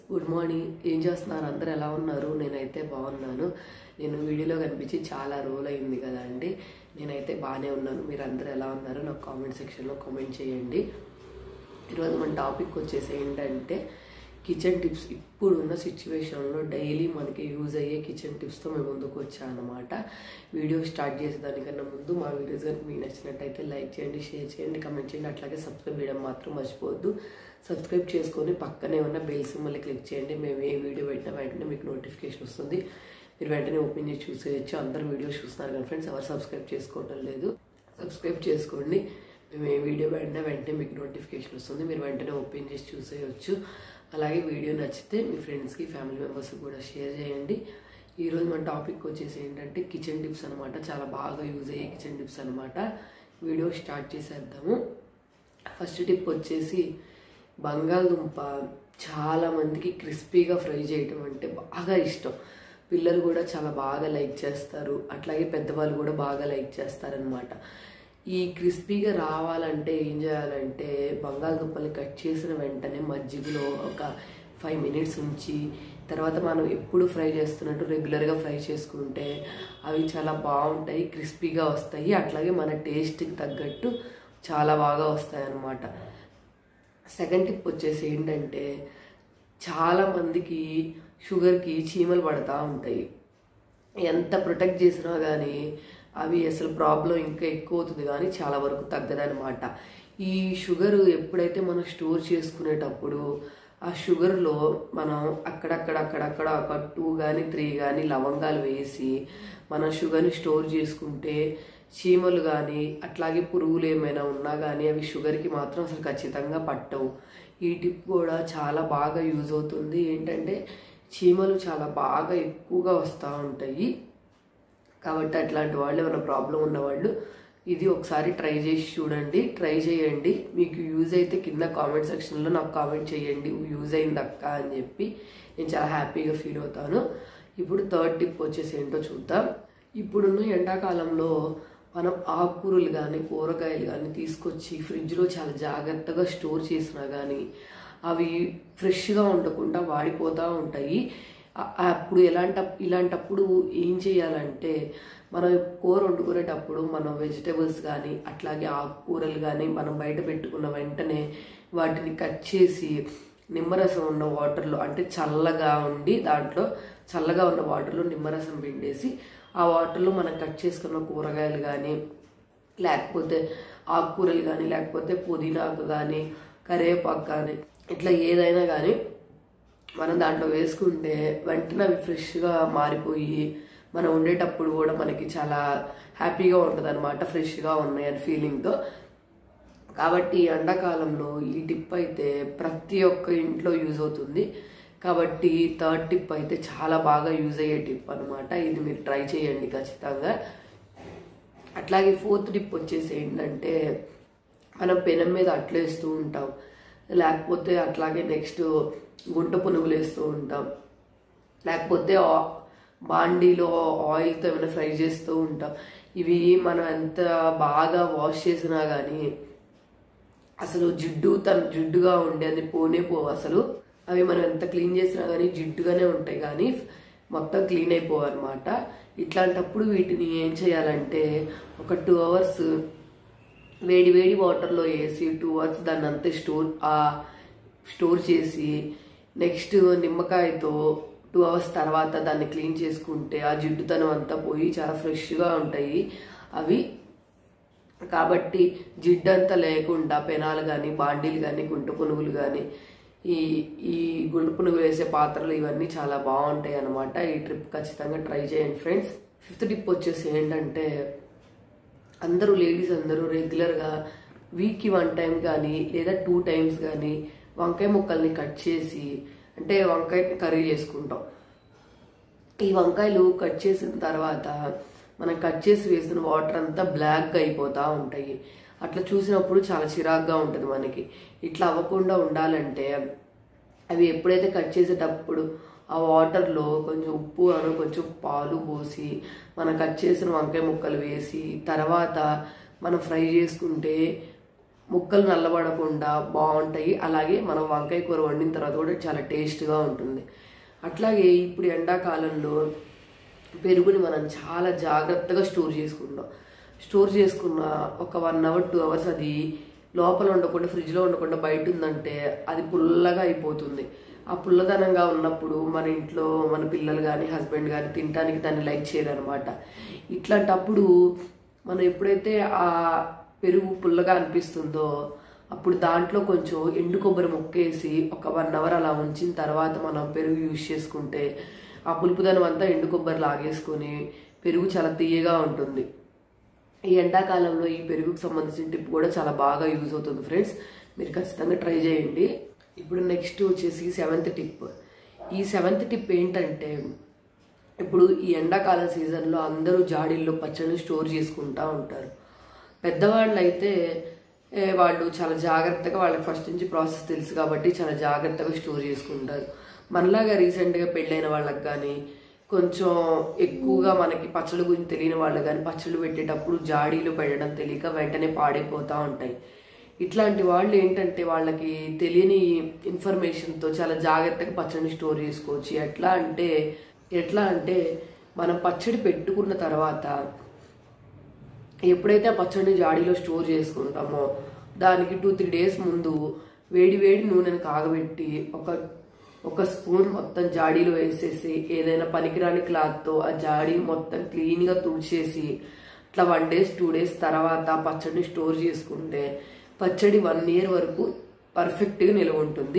good morning ఏం చేస్తున్నారు అందరు ఎలా ఉన్నారు నేనైతే బాగున్నాను నేను వీడియోలో కనిపించి చాలా రోజులు అయింది కదా అండి నేనైతే బాగానే ఉన్నాను మీరు అందరు ఎలా ఉన్నారు నాకు కామెంట్ సెక్షన్లో కామెంట్ చేయండి ఈరోజు మన టాపిక్ వచ్చేసి ఏంటంటే కిచెన్ టిప్స్ ఇప్పుడున్న సిచ్యువేషన్లో డైలీ మనకి యూజ్ అయ్యే కిచెన్ టిప్స్తో మేము ముందుకు వచ్చానమాట వీడియో స్టార్ట్ చేసేదానికన్నా ముందు మా వీడియోస్ కనుక మీకు నచ్చినట్టయితే లైక్ చేయండి షేర్ చేయండి కమెంట్ చేయండి అట్లాగే సబ్స్క్రైబ్ చేయడం మాత్రం మర్చిపోవద్దు సబ్స్క్రైబ్ చేసుకొని పక్కనే ఉన్న బెల్ సింబల్ని క్లిక్ చేయండి మేము ఏ వీడియో పెట్టినా వెంటనే మీకు నోటిఫికేషన్ వస్తుంది మీరు వెంటనే ఓపెన్ చేసి చూసేయచ్చు అందరు వీడియోస్ చూస్తున్నారు కానీ ఫ్రెండ్స్ ఎవరు సబ్స్క్రైబ్ చేసుకోవటం లేదు సబ్స్క్రైబ్ చేసుకోండి మేము ఏ వీడియో పెట్టినా వెంటనే మీకు నోటిఫికేషన్ వస్తుంది మీరు వెంటనే ఓపెన్ చేసి చూసేయచ్చు అలాగే వీడియో నచ్చితే మీ ఫ్రెండ్స్కి ఫ్యామిలీ మెంబర్స్కి కూడా షేర్ చేయండి ఈరోజు మన టాపిక్ వచ్చేసి ఏంటంటే కిచెన్ టిప్స్ అనమాట చాలా బాగా యూజ్ అయ్యే కిచెన్ టిప్స్ అనమాట వీడియో స్టార్ట్ చేసేద్దాము ఫస్ట్ టిప్ వచ్చేసి బంగాళదుంప చాలా మందికి క్రిస్పీగా ఫ్రై చేయటం అంటే బాగా ఇష్టం పిల్లలు కూడా చాలా బాగా లైక్ చేస్తారు అట్లాగే పెద్దవాళ్ళు కూడా బాగా లైక్ చేస్తారనమాట ఈ క్రిస్పీగా రావాలంటే ఏం చేయాలంటే బంగాళదుంపల్ని కట్ చేసిన వెంటనే మజ్జిగలో ఒక ఫైవ్ మినిట్స్ ఉంచి తర్వాత మనం ఎప్పుడు ఫ్రై చేస్తున్నట్టు రెగ్యులర్గా ఫ్రై చేసుకుంటే అవి చాలా బాగుంటాయి క్రిస్పీగా వస్తాయి అట్లాగే మన టేస్ట్కి తగ్గట్టు చాలా బాగా వస్తాయి అన్నమాట సెకండ్ టిప్ వచ్చేసి ఏంటంటే చాలా మందికి షుగర్కి చీమలు పడతా ఉంటాయి ఎంత ప్రొటెక్ట్ చేసినా కానీ అవి అసలు ప్రాబ్లం ఇంకా ఎక్కువ అవుతుంది కానీ చాలా వరకు తగ్గదనమాట ఈ షుగర్ ఎప్పుడైతే మనం స్టోర్ చేసుకునేటప్పుడు ఆ షుగర్లో మనం అక్కడక్కడ అక్కడక్కడ ఒక టూ కానీ త్రీ కానీ లవంగాలు వేసి మనం షుగర్ని స్టోర్ చేసుకుంటే చీమలు కానీ అట్లాగే పురుగులు ఏమైనా ఉన్నా కానీ అవి షుగర్కి మాత్రం అసలు ఖచ్చితంగా పట్టవు ఈ టిప్ కూడా చాలా బాగా యూజ్ అవుతుంది ఏంటంటే చీమలు చాలా బాగా ఎక్కువగా వస్తూ ఉంటాయి కాబట్టి అట్లాంటి వాళ్ళు ఏమైనా ప్రాబ్లం ఉన్నవాళ్ళు ఇది ఒకసారి ట్రై చేసి చూడండి ట్రై చేయండి మీకు యూజ్ అయితే కింద కామెంట్ సెక్షన్లో నాకు కామెంట్ చేయండి యూజ్ అయింది అక్క అని చెప్పి నేను చాలా హ్యాపీగా ఫీల్ అవుతాను ఇప్పుడు థర్డ్ టిప్ వచ్చేసి ఏంటో చూద్దాం ఇప్పుడున్న ఎండాకాలంలో మనం ఆకుకూరలు కానీ కూరగాయలు కానీ తీసుకొచ్చి ఫ్రిడ్జ్లో చాలా జాగ్రత్తగా స్టోర్ చేసినా కానీ అవి ఫ్రెష్గా ఉండకుండా వాడిపోతూ ఉంటాయి ఆ- అప్పుడు ఎలాంట ఇలాంటప్పుడు ఏం చేయాలంటే మనం కూర వండుకునేటప్పుడు మనం వెజిటేబుల్స్ కానీ అట్లాగే ఆకుకూరలు కానీ మనం బయట పెట్టుకున్న వెంటనే వాటిని కట్ చేసి నిమ్మరసం ఉన్న వాటర్లో అంటే చల్లగా ఉండి దాంట్లో చల్లగా ఉన్న వాటర్లో నిమ్మరసం పిండేసి ఆ వాటర్లో మనం కట్ చేసుకున్న కూరగాయలు కానీ లేకపోతే ఆకుకూరలు కానీ లేకపోతే పుదీనాకు కానీ కరివేపాకు కానీ ఇట్లా ఏదైనా కానీ మనం దాంట్లో వేసుకుంటే వెంటనే అవి ఫ్రెష్గా మారిపోయి మనం ఉండేటప్పుడు కూడా మనకి చాలా హ్యాపీగా ఉంటుంది అనమాట ఫ్రెష్గా ఉన్నాయని ఫీలింగ్తో కాబట్టి ఈ ఎండాకాలంలో ఈ టిప్ అయితే ప్రతి ఒక్క ఇంట్లో యూజ్ అవుతుంది కాబట్టి థర్డ్ టిప్ అయితే చాలా బాగా యూజ్ అయ్యే టిప్ అనమాట ఇది మీరు ట్రై చేయండి ఖచ్చితంగా అట్లాగే ఫోర్త్ టిప్ వచ్చేసి ఏంటంటే మనం పెనం మీద అట్లేస్తూ ఉంటాం లేకపోతే అట్లాగే నెక్స్ట్ గుంట పునుగులు వేస్తూ ఉంటాం లేకపోతే ఆ- బాండీలో ఆయిల్తో ఏమైనా ఫ్రై చేస్తూ ఉంటాం ఇవి మనం ఎంత బాగా వాష్ చేసినా కానీ అసలు జిడ్డు తన జిడ్డుగా ఉండే అది పోనే పోవు అసలు అవి మనం ఎంత క్లీన్ చేసినా కానీ జిడ్డుగానే ఉంటాయి కానీ మొత్తం క్లీన్ అయిపోవు అనమాట ఇట్లాంటప్పుడు వీటిని ఏం చేయాలంటే ఒక టూ అవర్స్ వేడి వేడి వాటర్లో వేసి టూ అవర్స్ దాన్ని అంతే స్టోర్ ఆ స్టోర్ చేసి నెక్స్ట్ నిమ్మకాయతో టూ అవర్స్ తర్వాత దాన్ని క్లీన్ చేసుకుంటే ఆ జిడ్డుతనం అంతా పోయి చాలా ఫ్రెష్గా ఉంటాయి అవి కాబట్టి జిడ్డు అంతా లేకుండా పెనాలు కానీ బాండీలు కానీ గుంట పునుగులు కానీ ఈ ఈ గుంట పునుగులు వేసే పాత్రలు ఇవన్నీ చాలా బాగుంటాయి అన్నమాట ఈ ట్రిప్ ఖచ్చితంగా ట్రై చేయండి ఫ్రెండ్స్ ఫిఫ్త్ టిప్ వచ్చేసి ఏంటంటే అందరూ లేడీస్ అందరూ రెగ్యులర్గా వీక్కి వన్ టైం కానీ లేదా టూ టైమ్స్ కానీ వంకాయ ముక్కల్ని కట్ చేసి అంటే వంకాయ కర్రీ చేసుకుంటాం ఈ వంకాయలు కట్ చేసిన తర్వాత మనం కట్ చేసి వేసిన వాటర్ అంతా బ్లాక్గా అయిపోతూ ఉంటాయి అట్లా చూసినప్పుడు చాలా చిరాగ్గా ఉంటుంది మనకి ఇట్లా అవ్వకుండా ఉండాలంటే అవి ఎప్పుడైతే కట్ చేసేటప్పుడు ఆ వాటర్లో కొంచెం ఉప్పు అను కొంచెం పాలు పోసి మనం కట్ చేసిన వంకాయ ముక్కలు వేసి తర్వాత మనం ఫ్రై చేసుకుంటే ముక్కలు నల్లబడకుండా బాగుంటాయి అలాగే మనం వంకాయ కూర వండిన తర్వాత కూడా చాలా టేస్ట్గా ఉంటుంది అట్లాగే ఇప్పుడు ఎండాకాలంలో పెరుగుని మనం చాలా జాగ్రత్తగా స్టోర్ చేసుకుంటాం స్టోర్ చేసుకున్న ఒక వన్ అవర్ టూ అవర్స్ అది లోపల ఉండకుండా ఫ్రిడ్జ్లో ఉండకుండా బయట ఉందంటే అది పుల్లగా అయిపోతుంది ఆ పుల్లదనంగా ఉన్నప్పుడు మన ఇంట్లో మన పిల్లలు కానీ హస్బెండ్ కానీ తినడానికి దాన్ని లైక్ చేయరు అనమాట ఇట్లాంటప్పుడు మనం ఎప్పుడైతే ఆ పెరుగు పుల్లగా అనిపిస్తుందో అప్పుడు దాంట్లో కొంచెం ఎండు కొబ్బరి ముక్కేసి ఒక వన్ అవర్ అలా ఉంచిన తర్వాత మనం పెరుగు యూజ్ చేసుకుంటే ఆ పులుపుదనం అంతా ఎండు కొబ్బరి లాగేసుకొని పెరుగు చాలా తీయగా ఉంటుంది ఈ ఎండాకాలంలో ఈ పెరుగుకు సంబంధించిన టిప్ కూడా చాలా బాగా యూజ్ అవుతుంది ఫ్రెండ్స్ మీరు ఖచ్చితంగా ట్రై చేయండి ఇప్పుడు నెక్స్ట్ వచ్చేసి సెవెంత్ టిప్ ఈ సెవెంత్ టిప్ ఏంటంటే ఇప్పుడు ఈ ఎండాకాలం సీజన్లో అందరూ జాడీల్లో పచ్చడిని స్టోర్ చేసుకుంటూ ఉంటారు పెద్దవాళ్ళు అయితే ఏ, వాళ్ళు చాలా జాగ్రత్తగా వాళ్ళకి ఫస్ట్ నుంచి ప్రాసెస్ తెలుసు కాబట్టి చాలా జాగ్రత్తగా స్టోర్ చేసుకుంటారు మనలాగా రీసెంట్గా పెళ్ళైన వాళ్ళకి కానీ కొంచెం ఎక్కువగా మనకి పచ్చడి గురించి తెలియని వాళ్ళు కానీ పచ్చళ్ళు పెట్టేటప్పుడు జాడీలు పెట్టడం తెలియక వెంటనే పాడైపోతూ ఉంటాయి ఇట్లాంటి వాళ్ళు ఏంటంటే వాళ్ళకి తెలియని ఇన్ఫర్మేషన్తో చాలా జాగ్రత్తగా పచ్చడిని స్టోర్ చేసుకోవచ్చు ఎట్లా అంటే ఎట్లా అంటే మనం పచ్చడి పెట్టుకున్న తర్వాత ఎప్పుడైతే ఆ పచ్చడిని జాడీలో స్టోర్ చేసుకుంటామో దానికి టూ త్రీ డేస్ ముందు వేడి వేడి నూనెను కాగబెట్టి ఒక ఒక స్పూన్ మొత్తం జాడీలో వేసేసి ఏదైనా పనికిరాని క్లాత్తో ఆ జాడీ మొత్తం క్లీన్గా తుడిచేసి అట్లా వన్ డేస్ టూ డేస్ తర్వాత ఆ పచ్చడిని స్టోర్ చేసుకుంటే పచ్చడి వన్ ఇయర్ వరకు పర్ఫెక్ట్గా నిల్వ ఉంటుంది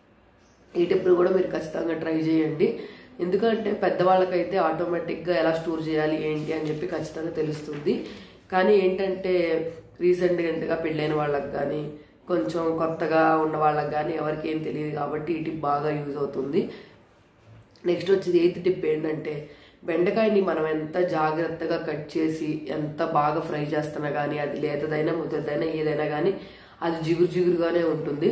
ఈ టిప్లు కూడా మీరు ఖచ్చితంగా ట్రై చేయండి ఎందుకంటే పెద్దవాళ్ళకైతే ఆటోమేటిక్గా ఎలా స్టోర్ చేయాలి ఏంటి అని చెప్పి ఖచ్చితంగా తెలుస్తుంది కానీ ఏంటంటే రీసెంట్గా పెళ్ళైన వాళ్ళకి కానీ కొంచెం కొత్తగా ఉన్న వాళ్ళకి కానీ ఎవరికి ఏం తెలియదు కాబట్టి ఈ టిప్ బాగా యూజ్ అవుతుంది నెక్స్ట్ వచ్చేది ఎయిత్ టిప్ ఏంటంటే బెండకాయని మనం ఎంత జాగ్రత్తగా కట్ చేసి ఎంత బాగా ఫ్రై చేస్తున్నా కానీ అది లేతదైనా ముద్దదైనా ఏదైనా కానీ అది జిగురు జిగురుగానే ఉంటుంది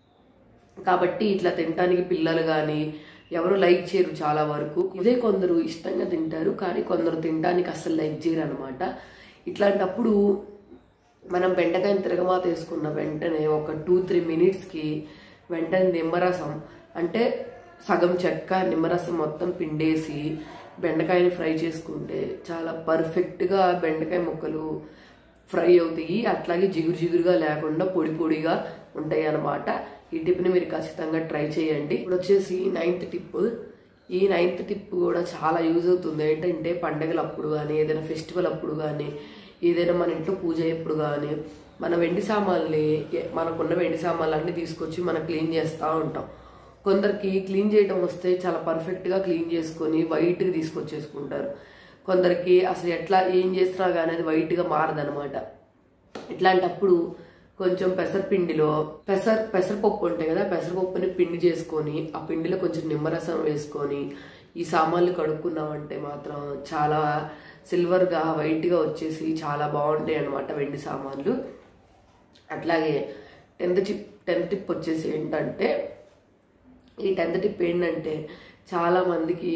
కాబట్టి ఇట్లా తినడానికి పిల్లలు కానీ ఎవరు లైక్ చేయరు చాలా వరకు ఇదే కొందరు ఇష్టంగా తింటారు కానీ కొందరు తినడానికి అస్సలు లైక్ చేయరు అనమాట ఇట్లాంటప్పుడు మనం బెండకాయని తిరగమాత వేసుకున్న వెంటనే ఒక టూ త్రీ మినిట్స్కి వెంటనే నిమ్మరసం అంటే సగం చెక్క నిమ్మరసం మొత్తం పిండేసి బెండకాయని ఫ్రై చేసుకుంటే చాలా పర్ఫెక్ట్గా బెండకాయ ముక్కలు ఫ్రై అవుతాయి అట్లాగే జిగురు జిగురుగా లేకుండా పొడి పొడిగా ఉంటాయి అన్నమాట ఈ టిప్ని మీరు ఖచ్చితంగా ట్రై చేయండి ఇప్పుడు వచ్చేసి నైన్త్ టిప్ ఈ నైన్త్ టిప్ కూడా చాలా యూజ్ అవుతుంది ఏంటంటే పండగల అప్పుడు కానీ ఏదైనా ఫెస్టివల్ అప్పుడు కానీ ఏదైనా మన ఇంట్లో పూజ ఎప్పుడు కానీ మన వెండి సామాన్లు మనకున్న వెండి సామాన్లు అన్నీ తీసుకొచ్చి మనం క్లీన్ చేస్తూ ఉంటాం కొందరికి క్లీన్ చేయడం వస్తే చాలా పర్ఫెక్ట్గా క్లీన్ చేసుకొని వైట్గా తీసుకొచ్చేసుకుంటారు కొందరికి అసలు ఎట్లా ఏం చేస్తున్నా కానీ అది వైట్గా మారదనమాట ఇట్లాంటప్పుడు కొంచెం పెసరపిండిలో పెసర పెసరపప్పు ఉంటాయి కదా పెసరపప్పుని పిండి చేసుకొని ఆ పిండిలో కొంచెం నిమ్మరసం వేసుకొని ఈ సామాన్లు కడుక్కున్నామంటే మాత్రం చాలా సిల్వర్గా వైట్గా వచ్చేసి చాలా బాగుంటాయి అన్నమాట వెండి సామాన్లు అట్లాగే టెన్త్ టిప్ టెన్త్ టిప్ వచ్చేసి ఏంటంటే ఈ టెన్త్ టిప్ ఏంటంటే చాలా మందికి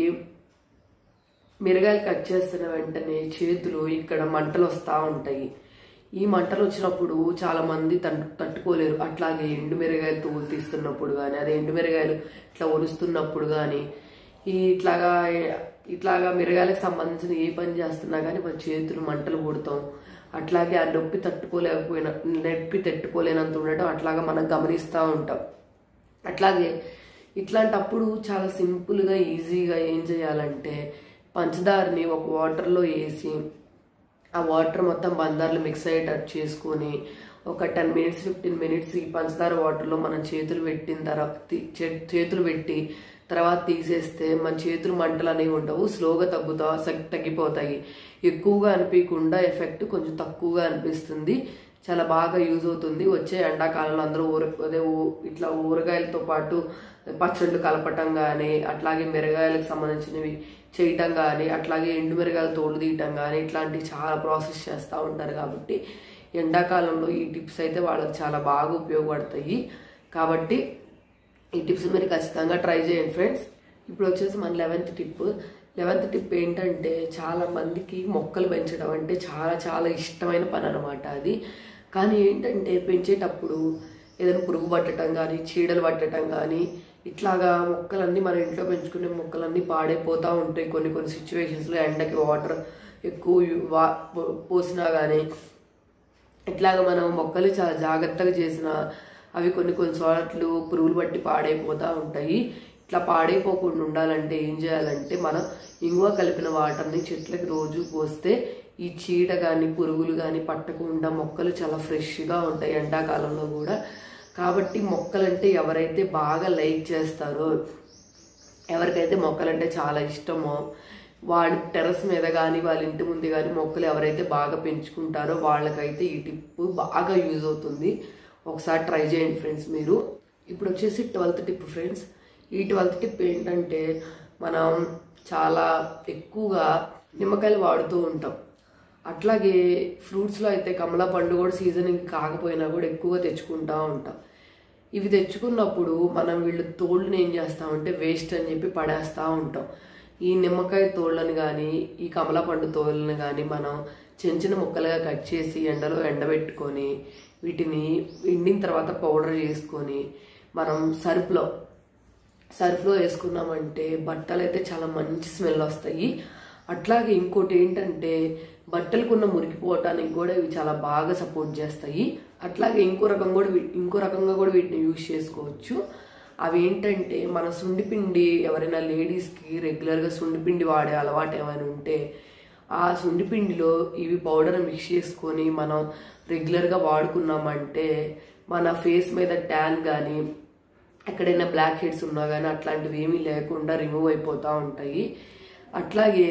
మిరగాయలు కట్ చేస్తున్న వెంటనే చేతులు ఇక్కడ మంటలు వస్తూ ఉంటాయి ఈ మంటలు వచ్చినప్పుడు చాలా మంది తన్ తట్టుకోలేరు అట్లాగే ఎండు మిరగాయలు తోలు తీస్తున్నప్పుడు కానీ అదే ఎండు మిరగాయలు ఇట్లా ఒలుస్తున్నప్పుడు కానీ ఈ ఇట్లాగా ఇట్లాగా మిరగాయలకు సంబంధించిన ఏ పని చేస్తున్నా కానీ మన చేతులు మంటలు పుడతాం అట్లాగే ఆ నొప్పి తట్టుకోలేకపోయిన నొప్పి తట్టుకోలేనంత ఉండటం అట్లాగా మనం గమనిస్తూ ఉంటాం అట్లాగే ఇట్లాంటప్పుడు చాలా సింపుల్గా ఈజీగా ఏం చేయాలంటే పంచదారని ఒక వాటర్లో వేసి ఆ వాటర్ మొత్తం బందార్లు మిక్స్ అయ్యేటట్టు చేసుకొని ఒక టెన్ మినిట్స్ ఫిఫ్టీన్ మినిట్స్ ఈ పంచదార వాటర్లో మనం చేతులు పెట్టిన తర్వాత తీ- చే- చేతులు పెట్టి తర్వాత తీసేస్తే మన చేతులు మంటలు అనేవి ఉండవు స్లోగా తగ్గుతా సగ్- తగ్గిపోతాయి ఎక్కువగా అనిపించకుండా ఎఫెక్ట్ కొంచెం తక్కువగా అనిపిస్తుంది చాలా బాగా యూజ్ అవుతుంది వచ్చే ఎండాకాలంలో అందరూ ఊర అదే ఊ- ఇట్లా ఊరగాయలతో పాటు పచ్చళ్ళు కలపటం కానీ అట్లాగే మిరగాయలకు సంబంధించినవి చేయటం కానీ అట్లాగే ఎండు మిరగాయలు తోలు తీయటం కానీ ఇట్లాంటివి చాలా ప్రాసెస్ చేస్తూ ఉంటారు కాబట్టి ఎండాకాలంలో ఈ టిప్స్ అయితే వాళ్ళకి చాలా బాగా ఉపయోగపడతాయి కాబట్టి ఈ టిప్స్ మీరు ఖచ్చితంగా ట్రై చేయండి ఫ్రెండ్స్ ఇప్పుడు వచ్చేసి మన లెవెన్త్ టిప్ లెవెన్త్ టిప్ ఏంటంటే చాలా మందికి మొక్కలు పెంచడం అంటే చాలా చాలా ఇష్టమైన పని అనమాట అది కానీ ఏంటంటే పెంచేటప్పుడు ఏదైనా పురుగు పట్టడం కానీ చీడలు పట్టడం కానీ ఇట్లాగా మొక్కలన్నీ మన ఇంట్లో పెంచుకునే మొక్కలన్నీ పాడైపోతూ ఉంటాయి కొన్ని కొన్ని సిచ్యువేషన్స్లో ఎండకి వాటర్ ఎక్కువ యు- వా పో- పోసినా కానీ ఇట్లాగ మనం మొక్కలు చాలా జాగ్రత్తగా చేసిన అవి కొన్ని కొన్ని చోట్ల పురుగులు పట్టి పాడైపోతూ ఉంటాయి ఇట్లా పాడైపోకుండా ఉండాలంటే ఏం చేయాలంటే మనం ఇంగువ కలిపిన వాటర్ని చెట్లకి రోజు పోస్తే ఈ చీడ కానీ పురుగులు కానీ పట్టకుండా మొక్కలు చాలా ఫ్రెష్గా ఉంటాయి ఎండాకాలంలో కూడా కాబట్టి మొక్కలంటే ఎవరైతే బాగా లైక్ చేస్తారో ఎవరికైతే మొక్కలంటే చాలా ఇష్టమో వాడి టెర్రస్ మీద కానీ వాళ్ళ ఇంటి ముందు కానీ మొక్కలు ఎవరైతే బాగా పెంచుకుంటారో వాళ్ళకైతే ఈ టిప్ బాగా యూజ్ అవుతుంది ఒకసారి ట్రై చేయండి ఫ్రెండ్స్ మీరు ఇప్పుడు వచ్చేసి ట్వెల్త్ టిప్ ఫ్రెండ్స్ ఈ ట్వెల్త్ టిప్ ఏంటంటే మనం చాలా ఎక్కువగా నిమ్మకాయలు వాడుతూ ఉంటాం అట్లాగే ఫ్రూట్స్లో అయితే కమలా పండు కూడా సీజన్కి కాకపోయినా కూడా ఎక్కువగా తెచ్చుకుంటా ఉంటాం ఇవి తెచ్చుకున్నప్పుడు మనం వీళ్ళు తోళ్ళని ఏం చేస్తామంటే వేస్ట్ అని చెప్పి పడేస్తూ ఉంటాం ఈ నిమ్మకాయ తోళ్ళని కానీ ఈ కమలా పండు తోళ్ళని కానీ మనం చిన్న చిన్న ముక్కలుగా కట్ చేసి ఎండలో ఎండబెట్టుకొని వీటిని ఎండిన తర్వాత పౌడర్ చేసుకొని మనం సర్ఫ్లో సర్ఫ్లో వేసుకున్నామంటే బట్టలు అయితే చాలా మంచి స్మెల్ వస్తాయి అట్లాగే ఇంకోటి ఏంటంటే బట్టలకున్న మురికిపోవటానికి కూడా ఇవి చాలా బాగా సపోర్ట్ చేస్తాయి అట్లాగే ఇంకో రకం కూడా వీ- ఇంకో రకంగా కూడా వీటిని యూజ్ చేసుకోవచ్చు అవి ఏంటంటే మన సుండిపిండి ఎవరైనా లేడీస్కి రెగ్యులర్గా సుండిపిండి వాడే అలవాటు ఏమైనా ఉంటే ఆ సుండిపిండిలో ఇవి పౌడర్ మిక్స్ చేసుకొని మనం రెగ్యులర్గా వాడుకున్నామంటే మన ఫేస్ మీద ట్యాన్ కానీ ఎక్కడైనా బ్లాక్ హెడ్స్ ఉన్నా కానీ అట్లాంటివి ఏమీ లేకుండా రిమూవ్ అయిపోతూ ఉంటాయి అట్లాగే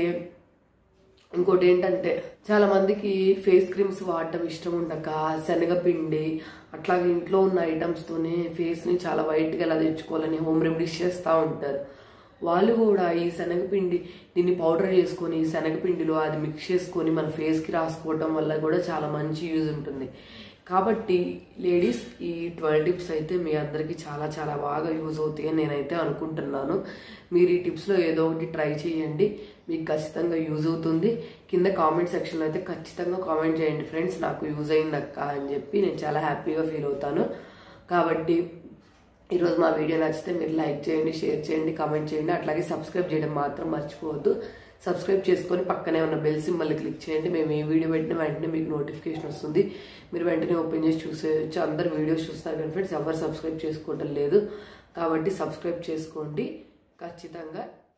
ఇంకోటి ఏంటంటే చాలా మందికి ఫేస్ క్రీమ్స్ వాడటం ఇష్టం ఉండక శనగపిండి అట్లాగే ఇంట్లో ఉన్న ఐటమ్స్తోనే ఫేస్ని చాలా వైట్గా ఎలా తెచ్చుకోవాలని హోమ్ రెమెడీస్ చేస్తూ ఉంటారు వాళ్ళు కూడా ఈ శనగపిండి దీన్ని పౌడర్ చేసుకొని ఈ శనగపిండిలో అది మిక్స్ చేసుకొని మన ఫేస్కి రాసుకోవడం వల్ల కూడా చాలా మంచి యూజ్ ఉంటుంది కాబట్టి లేడీస్ ఈ ట్వెల్వ్ టిప్స్ అయితే మీ అందరికీ చాలా చాలా బాగా యూజ్ అవుతాయని నేనైతే అనుకుంటున్నాను మీరు ఈ టిప్స్లో ఏదో ఒకటి ట్రై చేయండి మీకు ఖచ్చితంగా యూజ్ అవుతుంది కింద కామెంట్ సెక్షన్లో అయితే ఖచ్చితంగా కామెంట్ చేయండి ఫ్రెండ్స్ నాకు యూజ్ అయింది అక్క అని చెప్పి నేను చాలా హ్యాపీగా ఫీల్ అవుతాను కాబట్టి ఈరోజు మా వీడియో నచ్చితే మీరు లైక్ చేయండి షేర్ చేయండి కామెంట్ చేయండి అట్లాగే సబ్స్క్రైబ్ చేయడం మాత్రం మర్చిపోవద్దు సబ్స్క్రైబ్ చేసుకొని పక్కనే ఉన్న బెల్ సింబల్ని క్లిక్ చేయండి మేము ఏ వీడియో పెట్టినా వెంటనే మీకు నోటిఫికేషన్ వస్తుంది మీరు వెంటనే ఓపెన్ చేసి చూసేయచ్చు అందరు వీడియోస్ చూస్తారు కానీ ఫ్రెండ్స్ ఎవరు సబ్స్క్రైబ్ చేసుకోవడం లేదు కాబట్టి సబ్స్క్రైబ్ చేసుకోండి ఖచ్చితంగా